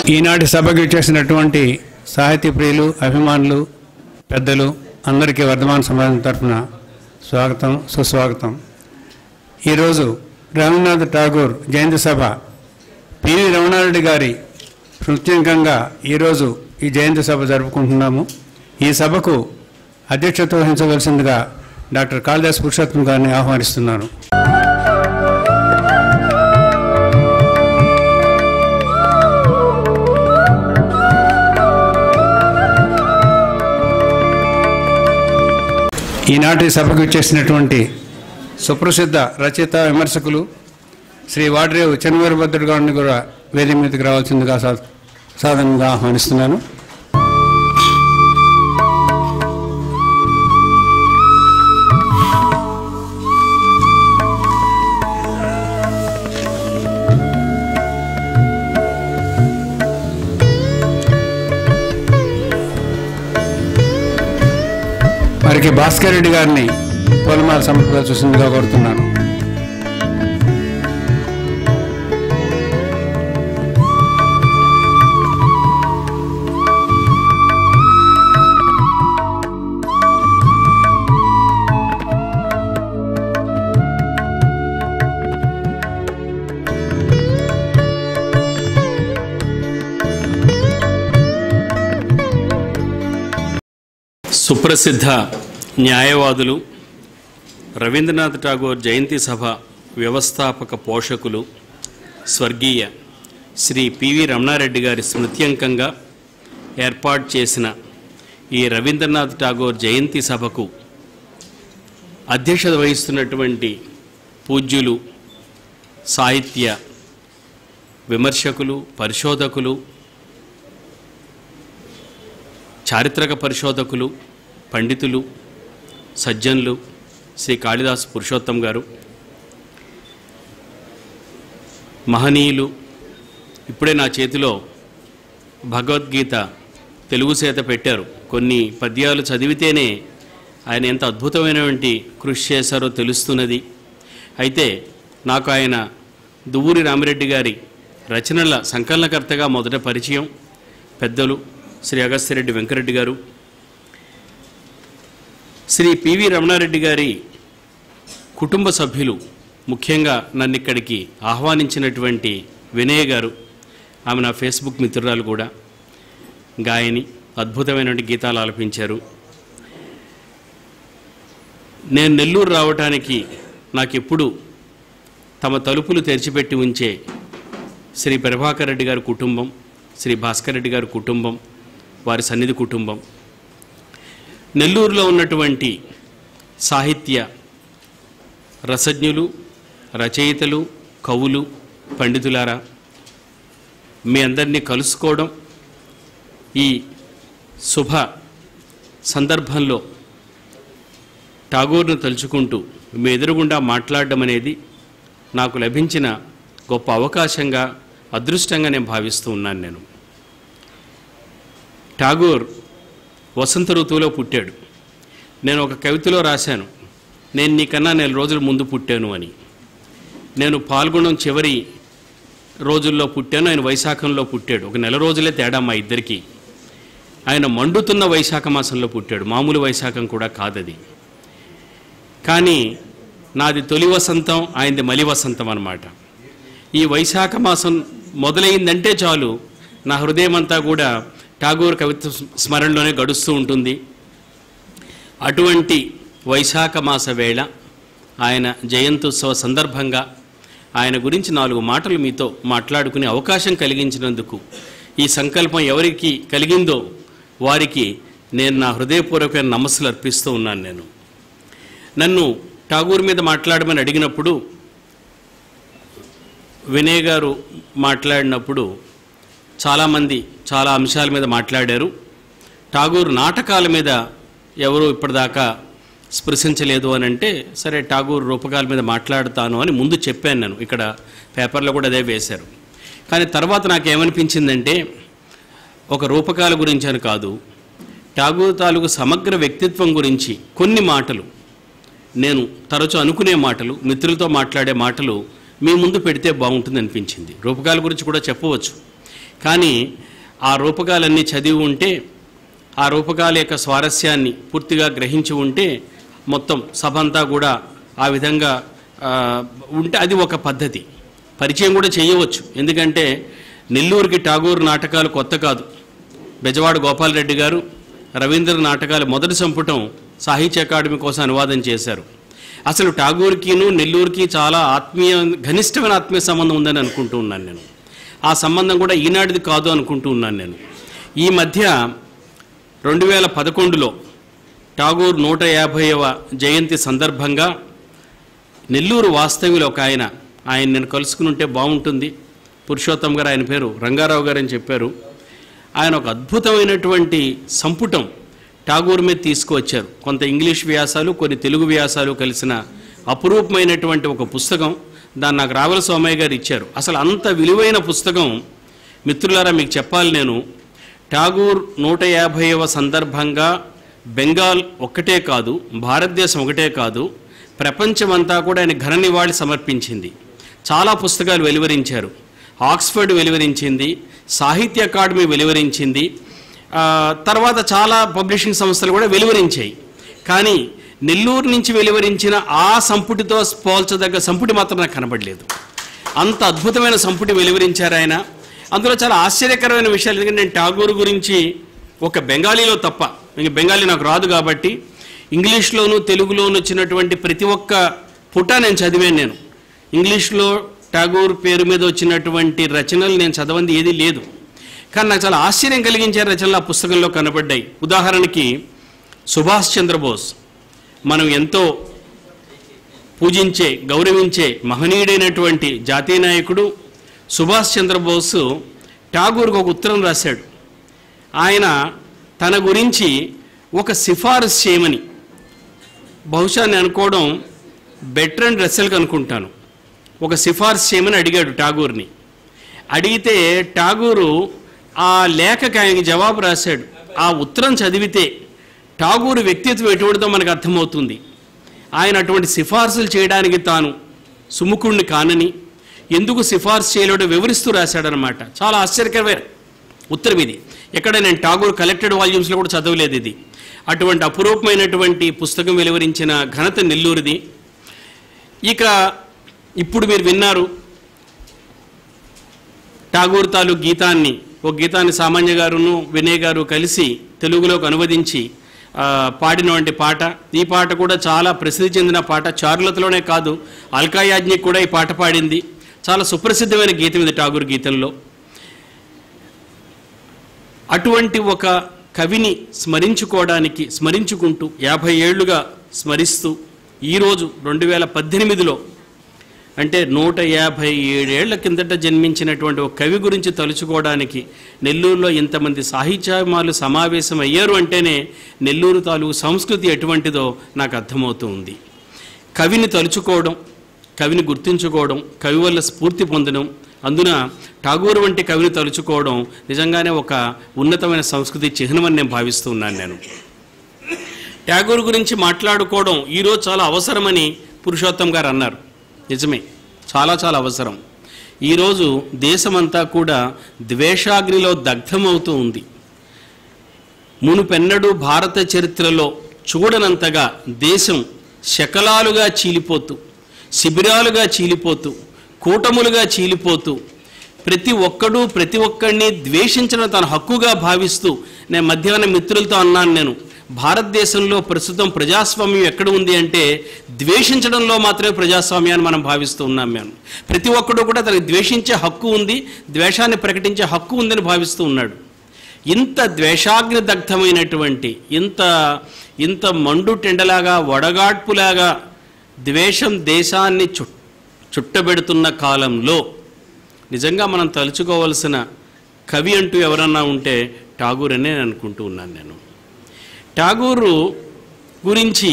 ఈనాటి సభకు చేసినటువంటి సాహితీ ప్రియులు అభిమానులు పెద్దలు అందరికీ వర్ధమాన సమాజం తరఫున స్వాగతం సుస్వాగతం ఈరోజు రవీంద్రనాథ్ ఠాగూర్ జయంతి సభ పివి రమణారెడ్డి గారి ప్రత్యేకంగా ఈరోజు ఈ జయంతి సభ జరుపుకుంటున్నాము ఈ సభకు అధ్యక్షత వహించవలసిందిగా డాక్టర్ కాళిదాస్ పురుషోత్తం గారిని ఆహ్వానిస్తున్నాను ఈనాటి సభకు చేసినటువంటి సుప్రసిద్ధ రచయిత విమర్శకులు శ్రీ వాడ్రేవు చెన్నవీరభద్రుడు గారిని కూడా వేదిక మీదకి రావాల్సిందిగా సా సాధనంగా ఆహ్వానిస్తున్నాను మరికి భాస్కర్ రెడ్డి గారిని పూలమాల సమర్పగా చూసిందిగా కోరుతున్నాను సుప్రసిద్ధ న్యాయవాదులు రవీంద్రనాథ్ ఠాగూర్ జయంతి సభ వ్యవస్థాపక పోషకులు స్వర్గీయ శ్రీ పివి రమణారెడ్డి గారి స్మృత్యంకంగా ఏర్పాటు చేసిన ఈ రవీంద్రనాథ్ ఠాగూర్ జయంతి సభకు అధ్యక్షత వహిస్తున్నటువంటి పూజ్యులు సాహిత్య విమర్శకులు పరిశోధకులు చారిత్రక పరిశోధకులు పండితులు సజ్జనులు శ్రీ కాళిదాస్ పురుషోత్తం గారు మహనీయులు ఇప్పుడే నా చేతిలో భగవద్గీత తెలుగు చేత పెట్టారు కొన్ని పద్యాలు చదివితేనే ఆయన ఎంత అద్భుతమైనటువంటి కృషి చేశారో తెలుస్తున్నది అయితే నాకు ఆయన దువ్వూరి రామిరెడ్డి గారి రచనల సంకలనకర్తగా మొదట పరిచయం పెద్దలు శ్రీ అగస్త్యరెడ్డి వెంకరెడ్డి గారు శ్రీ పివి రమణారెడ్డి గారి కుటుంబ సభ్యులు ముఖ్యంగా నన్ను ఇక్కడికి ఆహ్వానించినటువంటి వినయ్ గారు ఆమె నా ఫేస్బుక్ మిత్రురాలు కూడా గాయని అద్భుతమైనటువంటి గీతాలు ఆలపించారు నేను నెల్లూరు రావటానికి నాకెప్పుడు తమ తలుపులు తెరిచిపెట్టి ఉంచే శ్రీ ప్రభాకర్ రెడ్డి గారి కుటుంబం శ్రీ భాస్కర్ రెడ్డి గారి కుటుంబం వారి సన్నిధి కుటుంబం నెల్లూరులో ఉన్నటువంటి సాహిత్య రసజ్ఞులు రచయితలు కవులు పండితులారా మీ అందరినీ కలుసుకోవడం ఈ శుభ సందర్భంలో ఠాగూర్ను తలుచుకుంటూ మీ ఎదురుగుండా మాట్లాడడం అనేది నాకు లభించిన గొప్ప అవకాశంగా అదృష్టంగా నేను భావిస్తూ ఉన్నాను నేను ఠాగూర్ వసంత ఋతువులో పుట్టాడు నేను ఒక కవితలో రాశాను నేను నీకన్నా నెల రోజుల ముందు పుట్టాను అని నేను పాల్గొనడం చివరి రోజుల్లో పుట్టాను ఆయన వైశాఖంలో పుట్టాడు ఒక నెల రోజులే తేడా మా ఇద్దరికి ఆయన మండుతున్న వైశాఖ మాసంలో పుట్టాడు మామూలు వైశాఖం కూడా కాదది కానీ నాది తొలి వసంతం ఆయనది మలి వసంతం అన్నమాట ఈ వైశాఖ మాసం మొదలైందంటే చాలు నా హృదయం అంతా కూడా ఠాగూర్ కవిత్వ స్మరణలోనే గడుస్తూ ఉంటుంది అటువంటి వైశాఖ మాస వేళ ఆయన జయంత్యుత్సవ సందర్భంగా ఆయన గురించి నాలుగు మాటలు మీతో మాట్లాడుకునే అవకాశం కలిగించినందుకు ఈ సంకల్పం ఎవరికి కలిగిందో వారికి నేను నా హృదయపూర్వకమైన నమస్సులు అర్పిస్తూ ఉన్నాను నేను నన్ను ఠాగూర్ మీద మాట్లాడమని అడిగినప్పుడు వినయ్ గారు మాట్లాడినప్పుడు చాలామంది చాలా అంశాల మీద మాట్లాడారు ఠాగూర్ నాటకాల మీద ఎవరు ఇప్పటిదాకా స్పృశించలేదు అని అంటే సరే ఠాగూర్ రూపకాల మీద మాట్లాడుతాను అని ముందు చెప్పాను నేను ఇక్కడ పేపర్లో కూడా అదే వేశారు కానీ తర్వాత నాకు ఏమనిపించిందంటే ఒక రూపకాల గురించి అని కాదు ఠాగూర్ తాలూకు సమగ్ర వ్యక్తిత్వం గురించి కొన్ని మాటలు నేను తరచూ అనుకునే మాటలు మిత్రులతో మాట్లాడే మాటలు మీ ముందు పెడితే బాగుంటుంది అనిపించింది రూపకాల గురించి కూడా చెప్పవచ్చు కానీ ఆ రూపకాలన్నీ చదివి ఉంటే ఆ రూపకాల యొక్క స్వారస్యాన్ని పూర్తిగా గ్రహించి ఉంటే మొత్తం సభ అంతా కూడా ఆ విధంగా ఆ, ఉంటే అది ఒక పద్ధతి పరిచయం కూడా చేయవచ్చు ఎందుకంటే నెల్లూరుకి టాగూర్ నాటకాలు కొత్త కాదు బెజవాడ గోపాలరెడ్డి గారు రవీంద్ర నాటకాలు మొదటి సంపుటం సాహిత్య అకాడమీ కోసం అనువాదం చేశారు అసలు టాగూర్కిను నెల్లూరుకి చాలా ఆత్మీయ ఘనిష్టమైన ఆత్మీయ సంబంధం ఉందని అనుకుంటూ ఉన్నాను నేను ఆ సంబంధం కూడా ఈనాటిది కాదు అనుకుంటూ ఉన్నాను నేను ఈ మధ్య రెండు వేల పదకొండులో టాగూర్ నూట యాభైవ జయంతి సందర్భంగా నెల్లూరు వాస్తవ్యులు ఒక ఆయన ఆయన నేను కలుసుకుని ఉంటే బాగుంటుంది పురుషోత్తం గారు ఆయన పేరు రంగారావు గారు అని చెప్పారు ఆయన ఒక అద్భుతమైనటువంటి సంపుటం టాగూర్ మీద తీసుకువచ్చారు కొంత ఇంగ్లీష్ వ్యాసాలు కొన్ని తెలుగు వ్యాసాలు కలిసిన అపురూపమైనటువంటి ఒక పుస్తకం దాన్ని నాకు రావల సోమయ్య గారు ఇచ్చారు అసలు అంత విలువైన పుస్తకం మిత్రులారా మీకు చెప్పాలి నేను ఠాగూర్ నూట యాభైవ సందర్భంగా బెంగాల్ ఒక్కటే కాదు భారతదేశం ఒకటే కాదు ప్రపంచమంతా కూడా ఆయన ఘన నివాళి సమర్పించింది చాలా పుస్తకాలు వెలువరించారు ఆక్స్ఫర్డ్ వెలువరించింది సాహిత్య అకాడమీ వెలువరించింది ఆ, తర్వాత చాలా పబ్లిషింగ్ సంస్థలు కూడా వెలువరించాయి కానీ నెల్లూరు నుంచి వెలువరించిన ఆ సంపుటితో పోల్చదగ్గ సంపుటి మాత్రం నాకు కనబడలేదు అంత అద్భుతమైన సంపుటి వెలువరించారు ఆయన అందులో చాలా ఆశ్చర్యకరమైన విషయాలు ఎందుకంటే నేను ఠాగూర్ గురించి ఒక బెంగాలీలో తప్ప ఇంక బెంగాలీ నాకు రాదు కాబట్టి ఇంగ్లీష్లోను తెలుగులోను వచ్చినటువంటి ప్రతి ఒక్క పుట నేను చదివాను నేను ఇంగ్లీష్లో ఠాగూర్ పేరు మీద వచ్చినటువంటి రచనలు నేను చదవంది ఏదీ లేదు కానీ నాకు చాలా ఆశ్చర్యం కలిగించే రచనలు ఆ పుస్తకంలో కనబడ్డాయి ఉదాహరణకి సుభాష్ చంద్రబోస్ మనం ఎంతో పూజించే గౌరవించే మహనీయుడైనటువంటి జాతీయ నాయకుడు సుభాష్ చంద్రబోస్ ఠాగూర్కి ఒక ఉత్తరం రాశాడు ఆయన తన గురించి ఒక సిఫారసు చేయమని బహుశా నేను అనుకోవడం బెటర్ అండ్ రెసల్కి అనుకుంటాను ఒక సిఫారసు చేయమని అడిగాడు ఠాగూర్ని అడిగితే ఠాగూరు ఆ లేఖకి ఆయనకి జవాబు రాశాడు ఆ ఉత్తరం చదివితే ఠాగూరు వ్యక్తిత్వం ఎటువంటిదో మనకు అర్థమవుతుంది ఆయన అటువంటి సిఫార్సులు చేయడానికి తాను సుముఖుణ్ణి కానని ఎందుకు సిఫార్సు చేయలేడో వివరిస్తూ రాశాడనమాట చాలా ఆశ్చర్యకరమైన ఉత్తరం ఇది ఎక్కడ నేను ఠాగూర్ కలెక్టెడ్ వాల్యూమ్స్లో కూడా చదవలేదు ఇది అటువంటి అపురూపమైనటువంటి పుస్తకం వెలువరించిన ఘనత నెల్లూరిది ఇక ఇప్పుడు మీరు విన్నారు ఠాగూర్ తాలూకు గీతాన్ని ఒక గీతాన్ని సామాన్య గారును వినయ్ గారు కలిసి తెలుగులోకి అనువదించి ఆ, పాడినటువంటి పాట ఈ పాట కూడా చాలా ప్రసిద్ధి చెందిన పాట చారులతలోనే కాదు అల్కా యాజ్ఞిక్ కూడా ఈ పాట పాడింది చాలా సుప్రసిద్ధమైన గీతం ఇది ఠాగూర్ గీతంలో అటువంటి ఒక కవిని స్మరించుకోవడానికి స్మరించుకుంటూ యాభై ఏళ్లుగా స్మరిస్తూ ఈరోజు రెండు వేల పద్దెనిమిదిలో అంటే నూట యాభై ఏడేళ్ల కిందట జన్మించినటువంటి ఒక కవి గురించి తలుచుకోవడానికి నెల్లూరులో ఇంతమంది సాహిత్యమాలు సమావేశం అయ్యారు అంటేనే నెల్లూరు తాలూకు సంస్కృతి ఎటువంటిదో నాకు అర్థమవుతూ ఉంది కవిని తలుచుకోవడం కవిని గుర్తించుకోవడం కవి వల్ల స్ఫూర్తి పొందడం అందున ఠాగూర్ వంటి కవిని తలుచుకోవడం నిజంగానే ఒక ఉన్నతమైన సంస్కృతి చిహ్నమని నేను భావిస్తూ ఉన్నాను నేను ట్యాగూర్ గురించి మాట్లాడుకోవడం ఈరోజు చాలా అవసరమని పురుషోత్తం గారు అన్నారు నిజమే చాలా చాలా అవసరం ఈరోజు దేశమంతా కూడా ద్వేషాగ్నిలో దగ్ధమవుతూ ఉంది మునుపెన్నడూ భారత చరిత్రలో చూడనంతగా దేశం శకలాలుగా చీలిపోతూ శిబిరాలుగా చీలిపోతూ కూటములుగా చీలిపోతూ ప్రతి ఒక్కడూ ప్రతి ఒక్కడిని ద్వేషించడం తన హక్కుగా భావిస్తూ నేను మధ్యాహ్నం మిత్రులతో అన్నాను నేను భారతదేశంలో ప్రస్తుతం ప్రజాస్వామ్యం ఎక్కడ ఉంది అంటే ద్వేషించడంలో మాత్రమే ప్రజాస్వామ్యాన్ని మనం భావిస్తూ ఉన్నాం మేము ప్రతి ఒక్కడు కూడా తనకి ద్వేషించే హక్కు ఉంది ద్వేషాన్ని ప్రకటించే హక్కు ఉందని భావిస్తూ ఉన్నాడు ఇంత ద్వేషాగ్ని దగ్ధమైనటువంటి ఇంత ఇంత మండు టెండలాగా వడగాడ్పులాగా ద్వేషం దేశాన్ని చుట్ చుట్టబెడుతున్న కాలంలో నిజంగా మనం తలుచుకోవలసిన కవి అంటూ ఎవరన్నా ఉంటే ఠాగూర్ అనే నేను అనుకుంటూ ఉన్నాను నేను ఠాగూరు గురించి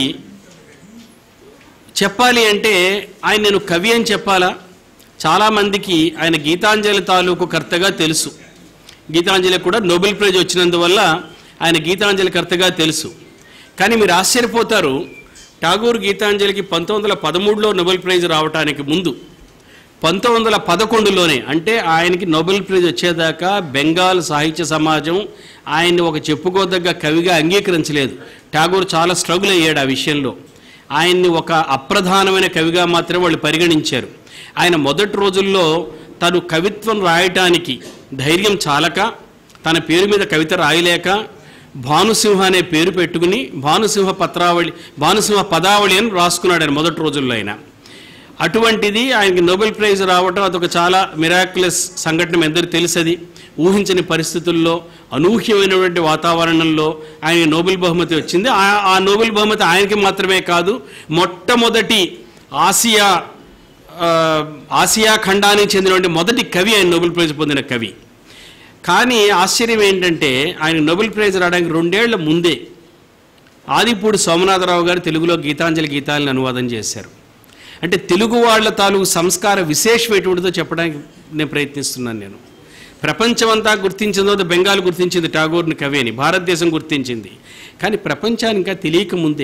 చెప్పాలి అంటే ఆయన నేను కవి అని చెప్పాలా చాలామందికి ఆయన గీతాంజలి తాలూకు కర్తగా తెలుసు గీతాంజలి కూడా నోబెల్ ప్రైజ్ వచ్చినందువల్ల ఆయన గీతాంజలి కర్తగా తెలుసు కానీ మీరు ఆశ్చర్యపోతారు ఠాగూర్ గీతాంజలికి పంతొమ్మిది వందల పదమూడులో నోబెల్ ప్రైజ్ రావటానికి ముందు పంతొమ్మిది వందల పదకొండులోనే అంటే ఆయనకి నోబెల్ ప్రైజ్ వచ్చేదాకా బెంగాల్ సాహిత్య సమాజం ఆయన్ని ఒక చెప్పుకోదగ్గ కవిగా అంగీకరించలేదు ఠాగూర్ చాలా స్ట్రగుల్ అయ్యాడు ఆ విషయంలో ఆయన్ని ఒక అప్రధానమైన కవిగా మాత్రమే వాళ్ళు పరిగణించారు ఆయన మొదటి రోజుల్లో తను కవిత్వం రాయటానికి ధైర్యం చాలక తన పేరు మీద కవిత రాయలేక భానుసింహ అనే పేరు పెట్టుకుని భానుసింహ పత్రావళి భానుసింహ పదావళి అని రాసుకున్నాడు ఆయన మొదటి రోజుల్లో ఆయన అటువంటిది ఆయనకి నోబెల్ ప్రైజ్ రావటం అదొక చాలా మిరాక్యులస్ సంఘటన మీ అందరికీ తెలుసది ఊహించని పరిస్థితుల్లో అనూహ్యమైనటువంటి వాతావరణంలో ఆయన నోబెల్ బహుమతి వచ్చింది ఆ- ఆ నోబెల్ బహుమతి ఆయనకి మాత్రమే కాదు మొట్టమొదటి ఆసియా ఆ, ఆసియా ఖండానికి చెందినటువంటి మొదటి కవి ఆయన నోబెల్ ప్రైజ్ పొందిన కవి కానీ ఆశ్చర్యం ఏంటంటే ఆయన నోబెల్ ప్రైజ్ రావడానికి రెండేళ్ల ముందే ఆదిపూడి సోమనాథరావు గారు తెలుగులో గీతాంజలి గీతాలను అనువాదం చేశారు అంటే తెలుగు వాళ్ళ తాలూకు సంస్కార విశేషం ఎటువంటిదో చెప్పడానికి నేను ప్రయత్నిస్తున్నాను నేను ప్రపంచమంతా గుర్తించిందో అది బెంగాల్ గుర్తించింది టాగోర్ని కవి అని భారతదేశం గుర్తించింది కానీ ప్రపంచానికి ఇంకా తెలియక ముందే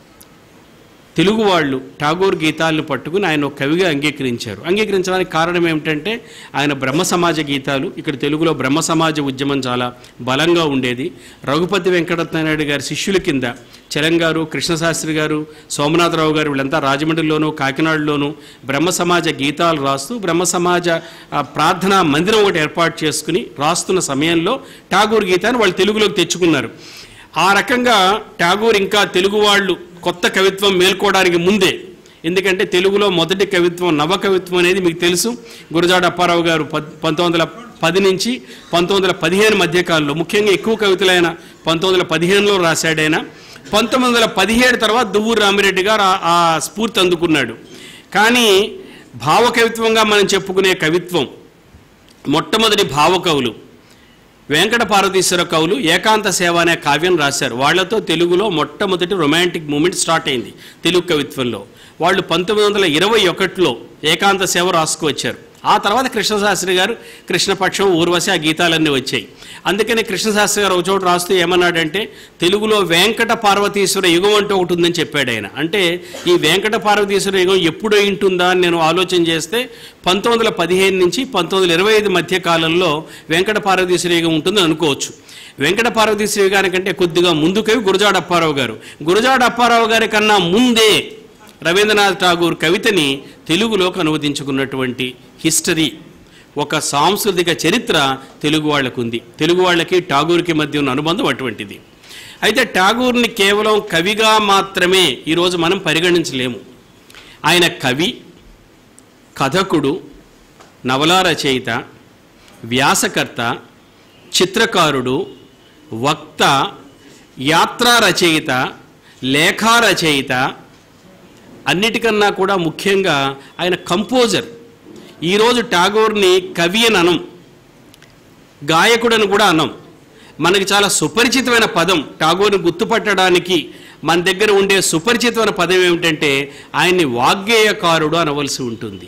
తెలుగు వాళ్ళు ఠాగూర్ గీతాలను పట్టుకుని ఆయన ఒక కవిగా అంగీకరించారు అంగీకరించడానికి కారణం ఏమిటంటే ఆయన బ్రహ్మ సమాజ గీతాలు ఇక్కడ తెలుగులో బ్రహ్మ సమాజ ఉద్యమం చాలా బలంగా ఉండేది రఘుపతి వెంకటనాయుడు గారి శిష్యుల కింద చలం గారు కృష్ణశాస్త్రి గారు సోమనాథరావు గారు వీళ్ళంతా రాజమండ్రిలోను కాకినాడలోను బ్రహ్మ సమాజ గీతాలు రాస్తూ బ్రహ్మ సమాజ ఆ, ప్రార్థనా మందిరం ఒకటి ఏర్పాటు చేసుకుని రాస్తున్న సమయంలో ఠాగూర్ గీతాన్ని వాళ్ళు తెలుగులోకి తెచ్చుకున్నారు ఆ రకంగా ఠాగూర్ ఇంకా తెలుగు వాళ్ళు కొత్త కవిత్వం మేల్కోవడానికి ముందే ఎందుకంటే తెలుగులో మొదటి కవిత్వం నవ కవిత్వం అనేది మీకు తెలుసు గురజాడ అప్పారావు గారు పద్ పంతొమ్మిది వందల పది నుంచి పంతొమ్మిది వందల పదిహేను మధ్యకాలంలో ముఖ్యంగా ఎక్కువ కవితలైన పంతొమ్మిది వందల పదిహేనులో రాశాడైనా పంతొమ్మిది వందల పదిహేడు తర్వాత దువ్వూరు రామిరెడ్డి గారు ఆ- ఆ స్ఫూర్తి అందుకున్నాడు కానీ భావకవిత్వంగా మనం చెప్పుకునే కవిత్వం మొట్టమొదటి భావకవులు వెంకట పార్వతీశ్వర కవులు ఏకాంత సేవ అనే కావ్యం రాశారు వాళ్ళతో తెలుగులో మొట్టమొదటి రొమాంటిక్ మూమెంట్ స్టార్ట్ అయింది తెలుగు కవిత్వంలో వాళ్ళు పంతొమ్మిది వందల ఇరవై ఒకటిలో ఏకాంత సేవ రాసుకువచ్చారు ఆ తర్వాత కృష్ణశాస్త్రి గారు కృష్ణపక్షం ఊర్వశి ఆ గీతాలన్నీ వచ్చాయి అందుకని కృష్ణశాస్త్రి గారు ఒక చోట రాస్తూ ఏమన్నాడంటే తెలుగులో వెంకట పార్వతీశ్వర యుగం అంటూ ఒకటి ఉందని చెప్పాడు ఆయన అంటే ఈ వెంకట పార్వతీశ్వర యుగం ఎప్పుడు ఉంటుందా అని నేను ఆలోచన చేస్తే పంతొమ్మిది వందల పదిహేను నుంచి పంతొమ్మిది వందల ఇరవై ఐదు మధ్య కాలంలో వెంకట పార్వతీశ్వర యుగం ఉంటుందని అనుకోవచ్చు వెంకట పార్వతీశ్వర యుగానికంటే కొద్దిగా ముందు కవి గురజాడ అప్పారావు గారు గురజాడ అప్పారావు గారి కన్నా ముందే రవీంద్రనాథ్ ఠాగూర్ కవితని తెలుగులోకి అనువదించుకున్నటువంటి హిస్టరీ ఒక సాంస్కృతిక చరిత్ర తెలుగు వాళ్ళకు ఉంది తెలుగు వాళ్ళకి ఠాగూర్కి మధ్య ఉన్న అనుబంధం అటువంటిది అయితే ఠాగూర్ని కేవలం కవిగా మాత్రమే ఈరోజు మనం పరిగణించలేము ఆయన కవి కథకుడు నవలా రచయిత వ్యాసకర్త చిత్రకారుడు వక్త యాత్రా రచయిత లేఖా రచయిత అన్నిటికన్నా కూడా ముఖ్యంగా ఆయన కంపోజర్ ఈరోజు టాగోర్ని కవి అని అనం గాయకుడని కూడా అనం మనకి చాలా సుపరిచితమైన పదం టాగోర్ని గుర్తుపట్టడానికి మన దగ్గర ఉండే సుపరిచితమైన పదం ఏమిటంటే ఆయన్ని వాగ్గేయకారుడు అనవలసి ఉంటుంది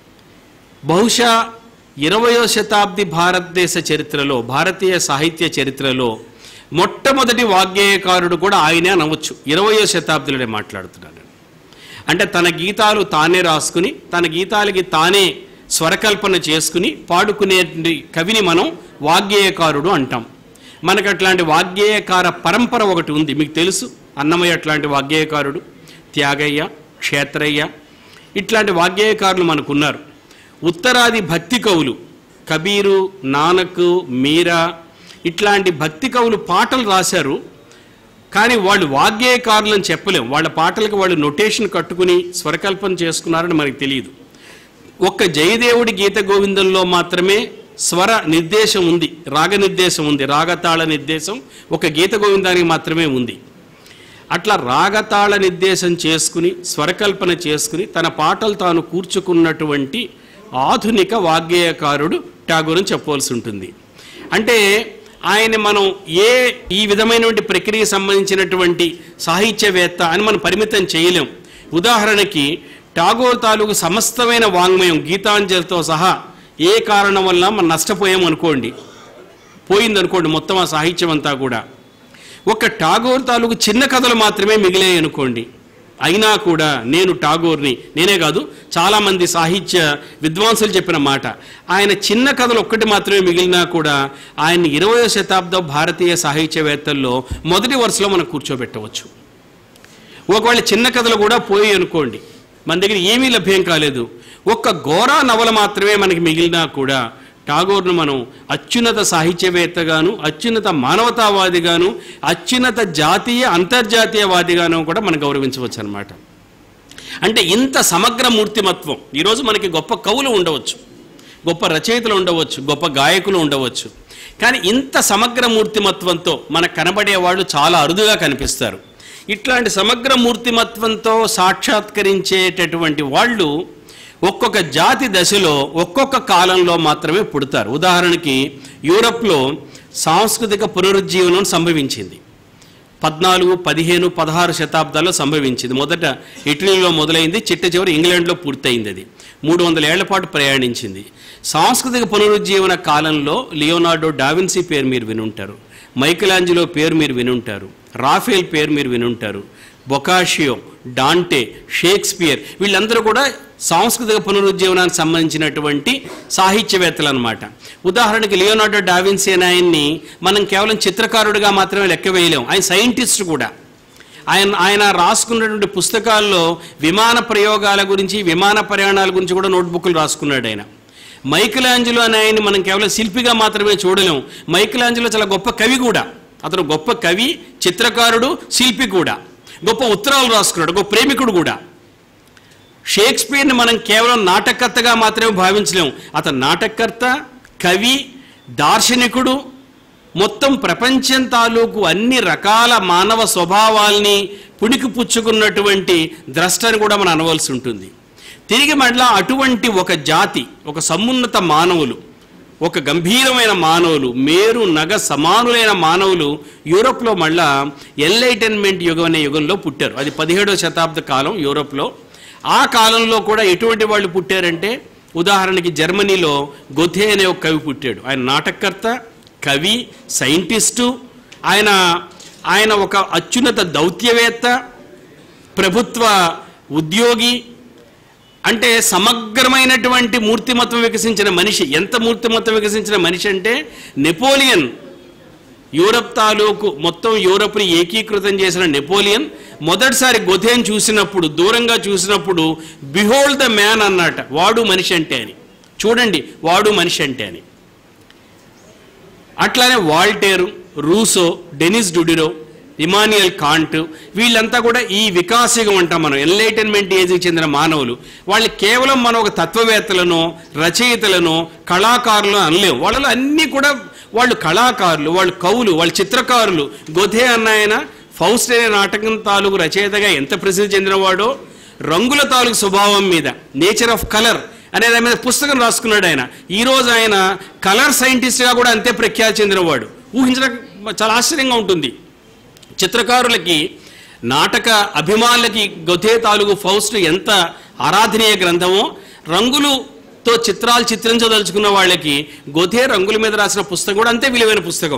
బహుశా ఇరవయో శతాబ్ది భారతదేశ చరిత్రలో భారతీయ సాహిత్య చరిత్రలో మొట్టమొదటి వాగ్గేయకారుడు కూడా ఆయనే అనవచ్చు ఇరవయో శతాబ్దిలోనే మాట్లాడుతున్నాను అంటే తన గీతాలు తానే రాసుకుని తన గీతాలకి తానే స్వరకల్పన చేసుకుని పాడుకునే కవిని మనం వాగ్గేయకారుడు అంటాం మనకు అట్లాంటి వాగ్గేయకార పరంపర ఒకటి ఉంది మీకు తెలుసు అన్నమయ్య అట్లాంటి వాగ్గేయకారుడు త్యాగయ్య క్షేత్రయ్య ఇట్లాంటి వాగ్గేయకారులు మనకున్నారు ఉత్తరాది భక్తి కవులు కబీరు నానక్ మీరా ఇట్లాంటి భక్తి కవులు పాటలు రాశారు కానీ వాళ్ళు వాగ్గేయకారులని చెప్పలేం వాళ్ళ పాటలకు వాళ్ళు నొటేషన్ కట్టుకుని స్వరకల్పన చేసుకున్నారని మనకు తెలియదు ఒక్క జయదేవుడి గీత గోవిందంలో మాత్రమే స్వర నిర్దేశం ఉంది రాగ నిర్దేశం ఉంది రాగతాళ నిర్దేశం ఒక గీత గోవిందానికి మాత్రమే ఉంది అట్లా రాగతాళ నిర్దేశం చేసుకుని స్వరకల్పన చేసుకుని తన పాటలు తాను కూర్చుకున్నటువంటి ఆధునిక వాగ్గేయకారుడు ఠాగూర్ అని చెప్పవలసి ఉంటుంది అంటే ఆయన మనం ఏ ఈ విధమైనటువంటి ప్రక్రియకి సంబంధించినటువంటి సాహిత్యవేత్త అని మనం పరిమితం చేయలేం ఉదాహరణకి టాగోర్ తాలూకు సమస్తమైన వాంగ్మయం గీతాంజలితో సహా ఏ కారణం వల్ల మనం నష్టపోయాం అనుకోండి పోయిందనుకోండి మొత్తం ఆ సాహిత్యం అంతా కూడా ఒక టాగోర్ తాలూకు చిన్న కథలు మాత్రమే మిగిలాయి అనుకోండి అయినా కూడా నేను టాగోర్ని నేనే కాదు చాలామంది సాహిత్య విద్వాంసులు చెప్పిన మాట ఆయన చిన్న కథలు ఒక్కటి మాత్రమే మిగిలినా కూడా ఆయన ఇరవయో శతాబ్దం భారతీయ సాహిత్యవేత్తల్లో మొదటి వరుసలో మనం కూర్చోబెట్టవచ్చు ఒకవేళ చిన్న కథలు కూడా పోయి అనుకోండి మన దగ్గర ఏమీ లభ్యం కాలేదు ఒక్క ఘోరా నవల మాత్రమే మనకి మిగిలినా కూడా టాగోర్ను మనం అత్యున్నత సాహిత్యవేత్తగాను అత్యున్నత మానవతావాదిగాను అత్యున్నత జాతీయ అంతర్జాతీయవాదిగాను కూడా మనం గౌరవించవచ్చు అనమాట అంటే ఇంత సమగ్ర మూర్తిమత్వం ఈరోజు మనకి గొప్ప కవులు ఉండవచ్చు గొప్ప రచయితలు ఉండవచ్చు గొప్ప గాయకులు ఉండవచ్చు కానీ ఇంత సమగ్ర మూర్తిమత్వంతో మనకు కనబడే వాళ్ళు చాలా అరుదుగా కనిపిస్తారు ఇట్లాంటి సమగ్ర మూర్తిమత్వంతో సాక్షాత్కరించేటటువంటి వాళ్ళు ఒక్కొక్క జాతి దశలో ఒక్కొక్క కాలంలో మాత్రమే పుడతారు ఉదాహరణకి యూరప్లో సాంస్కృతిక పునరుజ్జీవనం సంభవించింది పద్నాలుగు పదిహేను పదహారు శతాబ్దాల్లో సంభవించింది మొదట ఇటలీలో మొదలైంది చిట్ట చివరి ఇంగ్లాండ్లో పూర్తయింది అది మూడు వందల ఏళ్ల పాటు ప్రయాణించింది సాంస్కృతిక పునరుజ్జీవన కాలంలో లియోనార్డో డావిన్సీ పేరు మీరు వినుంటారు మైకలాంజిలో పేరు మీరు వినుంటారు రాఫేల్ పేరు మీరు వినుంటారు బొకాషియో డాంటే షేక్స్పియర్ వీళ్ళందరూ కూడా సాంస్కృతిక పునరుజ్జీవనానికి సంబంధించినటువంటి సాహిత్యవేత్తలు అనమాట ఉదాహరణకి లియోనార్డో డావిన్సీ అనే ఆయన్ని మనం కేవలం చిత్రకారుడిగా మాత్రమే లెక్క వేయలేం ఆయన సైంటిస్ట్ కూడా ఆయన ఆయన రాసుకున్నటువంటి పుస్తకాల్లో విమాన ప్రయోగాల గురించి విమాన ప్రయాణాల గురించి కూడా నోట్బుక్లు రాసుకున్నాడు ఆయన మైకిలాంజలో అనే ఆయన్ని మనం కేవలం శిల్పిగా మాత్రమే చూడలేం మైకిలాంజలో చాలా గొప్ప కవి కూడా అతను గొప్ప కవి చిత్రకారుడు శిల్పి కూడా గొప్ప ఉత్తరాలు రాసుకున్నాడు గొప్ప ప్రేమికుడు కూడా షేక్స్పియర్ని మనం కేవలం నాటకర్తగా మాత్రమే భావించలేం అతను నాటకర్త కవి దార్శనికుడు మొత్తం ప్రపంచం తాలూకు అన్ని రకాల మానవ స్వభావాల్ని పుణికి పుచ్చుకున్నటువంటి ద్రష్టని కూడా మనం అనవలసి ఉంటుంది తిరిగి మళ్ళా అటువంటి ఒక జాతి ఒక సమున్నత మానవులు ఒక గంభీరమైన మానవులు మేరు నగ సమానులైన మానవులు యూరోప్లో మళ్ళా ఎన్లైటన్మెంట్ యుగం అనే యుగంలో పుట్టారు అది పదిహేడవ శతాబ్ద కాలం యూరోప్లో ఆ కాలంలో కూడా ఎటువంటి వాళ్ళు పుట్టారంటే ఉదాహరణకి జర్మనీలో గొథే అనే ఒక కవి పుట్టాడు ఆయన నాటకర్త కవి సైంటిస్టు ఆయన ఆయన ఒక అత్యున్నత దౌత్యవేత్త ప్రభుత్వ ఉద్యోగి అంటే సమగ్రమైనటువంటి మూర్తిమత్వం వికసించిన మనిషి ఎంత మూర్తిమత్వం వికసించిన మనిషి అంటే నెపోలియన్ యూరప్ తాలూకు మొత్తం యూరప్ని ఏకీకృతం చేసిన నెపోలియన్ మొదటిసారి గొథేన్ చూసినప్పుడు దూరంగా చూసినప్పుడు బిహోల్డ్ ద మ్యాన్ అన్నట వాడు మనిషి అంటే అని చూడండి వాడు మనిషి అంటే అని అట్లానే Voltaire Rousseau Denis Diderot Immanuel Kant వీళ్ళంతా కూడా ఈ వికాసయుగం అంటాం మనం ఎన్లైటన్మెంట్ ఏజ్కి చెందిన మానవులు వాళ్ళు కేవలం మనం ఒక తత్వవేత్తలను రచయితలను కళాకారులను అనలేము వాళ్ళలో అన్నీ కూడా వాళ్ళు కళాకారులు వాళ్ళు కవులు వాళ్ళు చిత్రకారులు గొథే అన్న ఆయన ఫౌస్ట్ అనే నాటకం తాలూకు రచయితగా ఎంత ప్రసిద్ధి చెందినవాడో రంగుల తాలూకు స్వభావం మీద నేచర్ ఆఫ్ కలర్ అనే దాని మీద పుస్తకం రాసుకున్నాడు ఆయన ఈరోజు ఆయన కలర్ సైంటిస్ట్గా కూడా అంతే ప్రఖ్యాతి చెందినవాడు ఊహించడం చాలా ఆశ్చర్యంగా ఉంటుంది చిత్రకారులకి నాటక అభిమానులకి గొథే తాలూకు ఫౌస్ట్ ఎంత ఆరాధనీయ గ్రంథమో రంగులుతో చిత్రాలు చిత్రించదలుచుకున్న వాళ్ళకి గొథే రంగుల మీద రాసిన పుస్తకం కూడా అంతే విలువైన పుస్తకం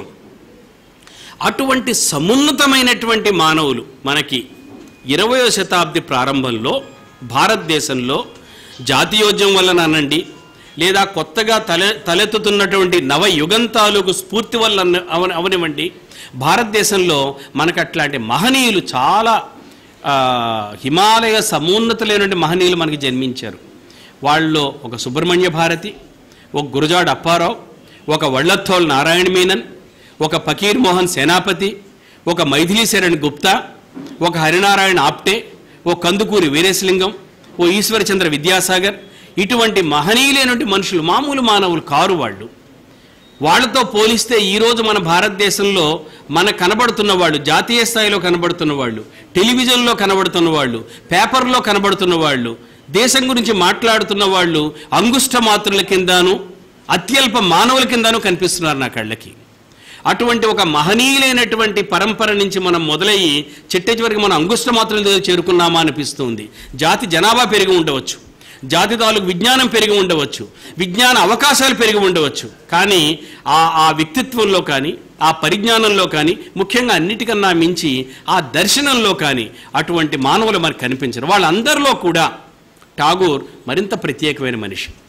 అటువంటి సమున్నతమైనటువంటి మానవులు మనకి ఇరవయో శతాబ్ది ప్రారంభంలో భారతదేశంలో జాతీయోద్యమం వలన అనండి లేదా కొత్తగా తలె తలెత్తుతున్నటువంటి నవ యుగం తాలూకు స్ఫూర్తి వల్ల అన్న- అవని అవనివ్వండి భారతదేశంలో మనకు అట్లాంటి మహనీయులు చాలా ఆ, హిమాలయ సమున్నతులైనటువంటి మహనీయులు మనకి జన్మించారు వాళ్ళలో ఒక సుబ్రహ్మణ్య భారతి ఒక గురజాడ అప్పారావు ఒక వళ్ళథోల్ నారాయణ మీనన్ ఒక ఫకీర్ మోహన్ సేనాపతి ఒక మైథిలి శరణ్ గుప్తా ఒక హరినారాయణ ఆప్టే ఓ కందుకూరి వీరేశలింగం ఓ ఈశ్వరచంద్ర విద్యాసాగర్ ఇటువంటి మహనీయులైనటువంటి మనుషులు మామూలు మానవులు కారు వాళ్ళు వాళ్ళతో పోలిస్తే ఈరోజు మన భారతదేశంలో మన కనబడుతున్న వాళ్ళు జాతీయ స్థాయిలో కనబడుతున్న వాళ్ళు టెలివిజన్లో కనబడుతున్న వాళ్ళు పేపర్లో కనబడుతున్న వాళ్ళు దేశం గురించి మాట్లాడుతున్న వాళ్ళు అంగుష్ట మాత్రుల కిందాను అత్యల్ప మానవుల కిందాను కనిపిస్తున్నారు నా కళ్ళకి అటువంటి ఒక మహనీయులైనటువంటి పరంపర నుంచి మనం మొదలయ్యి చిట్ట చివరికి మనం అంగుష్ట మాత్రలతో చేరుకున్నామా అనిపిస్తుంది జాతి జనాభా పెరిగి ఉండవచ్చు జాతి తాలూకు విజ్ఞానం పెరిగి ఉండవచ్చు విజ్ఞాన అవకాశాలు పెరిగి ఉండవచ్చు కానీ ఆ ఆ వ్యక్తిత్వంలో కానీ ఆ పరిజ్ఞానంలో కానీ ముఖ్యంగా అన్నిటికన్నా మించి ఆ దర్శనంలో కానీ అటువంటి మానవులు మనకు కనిపించరు వాళ్ళందరిలో కూడా ఠాగూర్ మరింత ప్రత్యేకమైన మనిషి